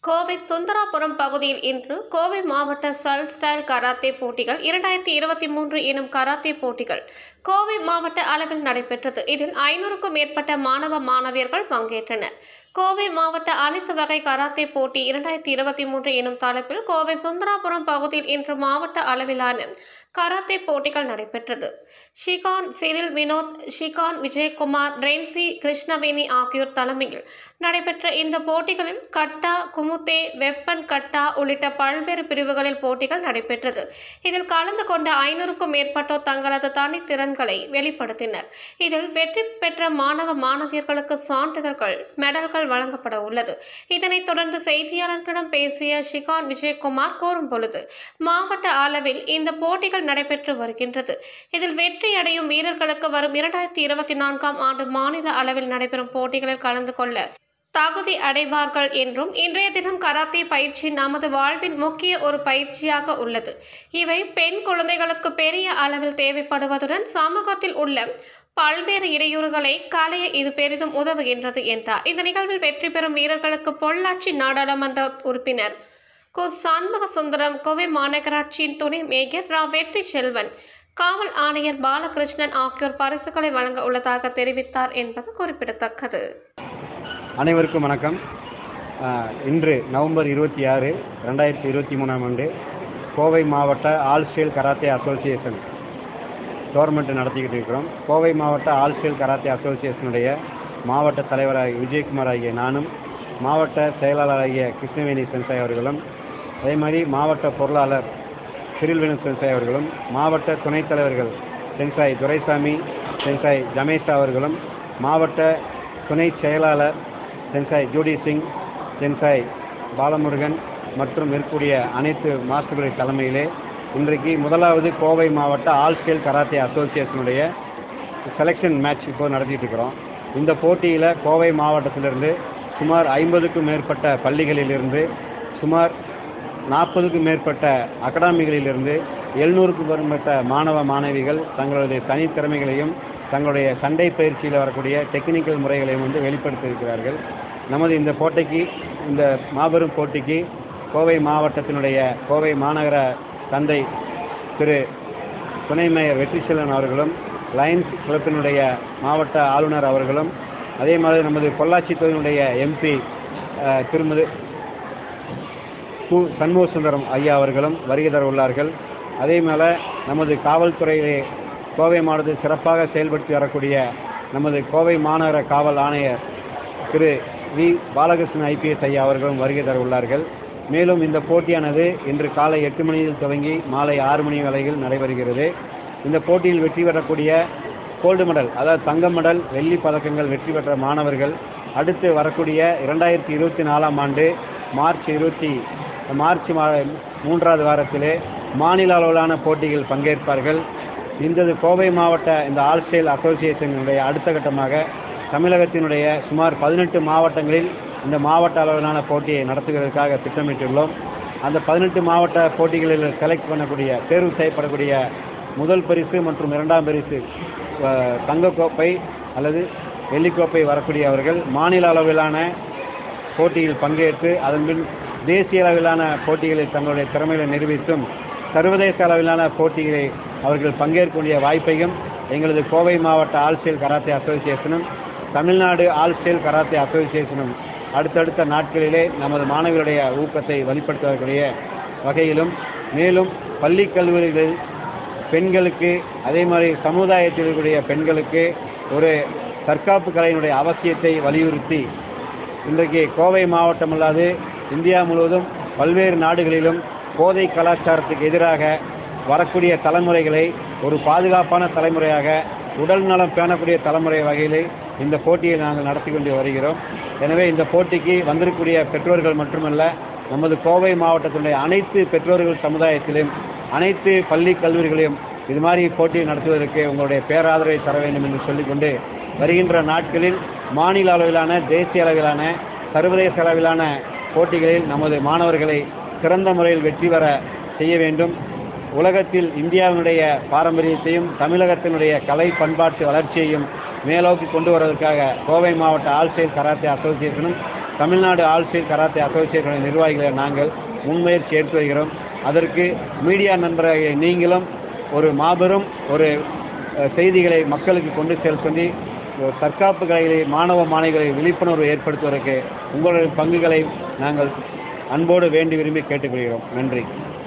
கோவை சுந்தராபுரம் பகுதியில் இன்று கோவை மாவட்ட சல் ஸ்டைல் கராத்தே போட்டிகள் இரண்டாயிரத்தி இருபத்தி மூன்று எனும் கராத்தே போட்டிகள் கோவை மாவட்ட அளவில் நடைபெற்றது இதில் ஐநூறுக்கும் மேற்பட்ட மாணவ மாணவியர்கள் பங்கேற்றனர் கோவை மாவட்ட அனைத்து வகை கராத்தே போட்டி இரண்டாயிரத்தி இருபத்தி மூன்று எனும் தலைப்பில் கோவை சுந்தராபுரம் பகுதியில் இன்று மாவட்ட அளவிலான கராத்தே போட்டிகள் நடைபெற்றது ஷிகான் சிரில் வினோத் ஷிகான் விஜயகுமார் ரென்சி கிருஷ்ணவேணி ஆகியோர் தலைமையில் நடைபெற்ற இந்த போட்டிகளில் கட்டா குமுத்தே வெப்பன் கட்டா உள்ளிட்ட பல்வேறு பிரிவுகளில் போட்டிகள் நடைபெற்றது இதில் கலந்து கொண்ட ஐநூறுக்கும் மேற்பட்டோர் தங்களது தனித்திறன்களை வெளிப்படுத்தினர் இதில் வெற்றி பெற்ற மாணவ மாணவியர்களுக்கு சான்றிதழ்கள் மெடல்கள் வழங்கப்பட உள்ளது இதனைத் தொடர்ந்து செய்தியாளர்களிடம் பேசிய ஷிகான் விஜயகுமார் கூறும் பொழுது மாவட்ட அளவில் இந்த போட்டிகள் நடைபெற்று வருகின்றது இதில் வெற்றி அடையும் வீரர்களுக்கு வரும் இரண்டாயிரத்தி இருபத்தி நான்காம் ஆண்டு மாநில அளவில் நடைபெறும் போட்டிகளில் கலந்து கொள்ள தகுதி அடைவார்கள் என்றும் இன்றைய தினம் கராத்தே பயிற்சி நமது வாழ்வின் முக்கிய ஒரு பயிற்சியாக உள்ளது இவை பெண் குழந்தைகளுக்கு பெரிய அளவில் தேவைப்படுவதுடன் சமூகத்தில் உள்ள பல்வேறு இடையூறுகளை களைய இது பெரிதும் உதவுகின்றது என்றார் இந்த நிகழ்வில் வெற்றி பெறும் வீரர்களுக்கு பொள்ளாச்சி நாடாளுமன்ற உறுப்பினர் கு சண்முக சுந்தரம் கோவை மாநகராட்சியின் துணை மேயர் ரா வெற்றி செல்வன் காவல் ஆணையர் பாலகிருஷ்ணன் ஆகியோர் பரிசுகளை வழங்க உள்ளதாக தெரிவித்தார் என்பது குறிப்பிடத்தக்கது அனைவருக்கும் வணக்கம் ஆஹ், இன்று நவம்பர் இருபத்தி ஆறு ரெண்டாயிரத்தி இருபத்தி மூணாம் ஆண்டு கோவை மாவட்ட all style karate association tournament நடத்திக்கிட்டு இருக்கிறோம் கோவை மாவட்ட ஆல் ஸ்டைல் கராத்தே அசோசியேஷனுடைய மாவட்ட தலைவராகிய விஜயகுமார் ஆகிய நானும் மாவட்ட செயலாளராகிய கிருஷ்ணவேணி சென்சாய் அவர்களும் அதே மாதிரி மாவட்ட பொருளாளர் சிறில் வேணு சென்சாய் அவர்களும் மாவட்ட துணைத் தலைவர்கள் சென்சாய் துரைசாமி சென்சாய் ஜமேஷா அவர்களும் மாவட்ட துணை செயலாளர் சென்சாய் ஜூடி சிங் சென்சாய் பாலமுருகன் மற்றும் இருக்கக்கூடிய அனைத்து மாஸ்டர்களின் தலைமையிலே இன்றைக்கு முதலாவது கோவை மாவட்ட ஆல் ஸ்கேல் கராத்தே அசோசியேஷனுடைய செலெக்ஷன் மேட்ச் இப்போ நடத்திட்டு இருக்கிறோம் இந்த போட்டியில் கோவை மாவட்டத்திலிருந்து சுமார் ஐம்பதுக்கும் மேற்பட்ட பள்ளிகளிலிருந்து சுமார் நாற்பதுக்கும் மேற்பட்ட அகாடமிகளிலிருந்து எழுநூறுக்கும் மேற்பட்ட மாணவ மாணவிகள் தங்களுடைய தனித்திறமைகளையும் தங்களுடைய சண்டை பயிற்சியில் வரக்கூடிய டெக்னிக்கல் முறைகளையும் வந்து வெளிப்படுத்தியிருக்கிறார்கள் நமது இந்த போட்டிக்கு இந்த மாபெரும் போட்டிக்கு கோவை மாவட்டத்தினுடைய கோவை மாநகர தந்தை திரு துணை மேயர் வெற்றிச்செல்வன் அவர்களும் லயன்ஸ் கிளப்பினுடைய மாவட்ட ஆளுநர் அவர்களும் அதே மாதிரி நமது பொள்ளாச்சி தொகுதியினுடைய எம்பி திருமதி கு சண்முக சுந்தரம் ஐயா அவர்களும் வருகை தர உள்ளார்கள் அதே மேல நமது காவல்துறையிலே கோவை மாவட்டத்தில் சிறப்பாக செயல்படுத்தி வரக்கூடிய நமது கோவை மாநகர காவல் ஆணையர் திரு வி பாலகிருஷ்ணன் ஐபிஎஸ் ஐயா அவர்களும் வருகை தர உள்ளார்கள் மேலும் இந்த போட்டியானது இன்று காலை எட்டு மணியில் துவங்கி மாலை ஆறு மணி வரையில் நடைபெறுகிறது இந்த போட்டியில் வெற்றி பெறக்கூடிய கோல்டு மெடல் அதாவது தங்க மெடல் வெள்ளி பதக்கங்கள் வெற்றி பெற்ற மாணவர்கள் அடுத்து வரக்கூடிய இரண்டாயிரத்தி இருபத்தி நாலாம் ஆண்டு மார்ச் இருபத்தி மார்ச் மா மூன்றாவது வாரத்திலே மாநில அளவிலான போட்டிகள் பங்கேற்பார்கள் இந்த கோவை மாவட்ட இந்த ஆல் ஸ்டைல் அசோசியேஷனுடைய அடுத்த கட்டமாக தமிழகத்தினுடைய சுமார் பதினெட்டு மாவட்டங்களில் இந்த மாவட்ட அளவிலான போட்டியை நடத்துவதற்காக திட்டமிட்டுள்ளோம் அந்த பதினெட்டு மாவட்ட போட்டிகளில் செலக்ட் பண்ணக்கூடிய தேர்வு செய்யப்படக்கூடிய முதல் பரிசு மற்றும் இரண்டாம் பரிசு அஹ், தங்கக்கோப்பை அல்லது வெள்ளிக்கோப்பை வரக்கூடியவர்கள் மாநில அளவிலான போட்டியில் பங்கேற்று அதன் பின் தேசிய அளவிலான போட்டிகளில் தங்களுடைய திறமைகளை நிரூபித்தும் சர்வதேச அளவிலான போட்டிகளை அவர்கள் பங்கேற்கக்கூடிய வாய்ப்பையும் எங்களது கோவை மாவட்ட ஆல்ஸ்டைல் கராத்தே அசோசியேஷனும் தமிழ்நாடு ஆல்ஸ்டைல் கராத்தே அசோசியேஷனும் அடுத்தடுத்த நாட்களிலே நமது மாணவர்களுடைய ஊக்கத்தை வெளிப்படுத்தக்கூடிய வகையிலும் மேலும் பள்ளி கல்லூரிகளில் பெண்களுக்கு அதே மாதிரி சமுதாயத்தில் இருக்கக்கூடிய பெண்களுக்கு ஒரு தற்காப்பு கலையினுடைய அவசியத்தை வலியுறுத்தி இன்றைக்கு கோவை மாவட்டம் அல்லாது இந்தியா முழுவதும் பல்வேறு நாடுகளிலும் போதை கலாச்சாரத்துக்கு எதிராக வரக்கூடிய தலைமுறைகளை ஒரு பாதுகாப்பான தலைமுறையாக உடல் நலம் பேணக்கூடிய தலைமுறை வகையில் இந்த போட்டியை நாங்கள் நடத்தி கொண்டு வருகிறோம் எனவே இந்த போட்டிக்கு வந்திருக்கக்கூடிய பெற்றோர்கள் மட்டுமல்ல நமது கோவை மாவட்டத்தினுடைய அனைத்து பெற்றோர்கள் சமுதாயத்திலும் அனைத்து பள்ளி கல்லூரிகளையும் இது மாதிரி போட்டியை நடத்துவதற்கு உங்களுடைய பேராதரவை தர வேண்டும் என்று சொல்லிக்கொண்டு வருகின்ற நாட்களில் மாநில அளவிலான தேசிய அளவிலான சர்வதேச அளவிலான போட்டிகளில் நமது மாணவர்களை சிறந்த முறையில் வெற்றி பெற செய்ய வேண்டும் உலகத்தில் இந்தியாவினுடைய பாரம்பரியத்தையும் தமிழகத்தினுடைய கலை பண்பாட்டு வளர்ச்சியையும் மேலோக்கி கொண்டு வருவதற்காக கோவை மாவட்ட ஆல்சைல் கராத்தே அசோசியேஷனும் தமிழ்நாடு ஆல்சைல் கராத்தே அசோசியேஷன் நிர்வாகிகளை நாங்கள் முன்முயற்சி எடுத்து வருகிறோம் அதற்கு மீடியா நண்பராகிய நீங்களும் ஒரு மாபெரும் ஒரு அஹ், செய்திகளை மக்களுக்கு கொண்டு செல் சொல்லி அஹ், தற்காப்பு கலைகளை மாணவ மாணவிகளை விழிப்புணர்வு ஏற்படுத்துவதற்கு உங்களுடைய பங்குகளை நாங்கள் அன்போடு வேண்டி விரும்பி கேட்டுக்கொள்கிறோம் நன்றி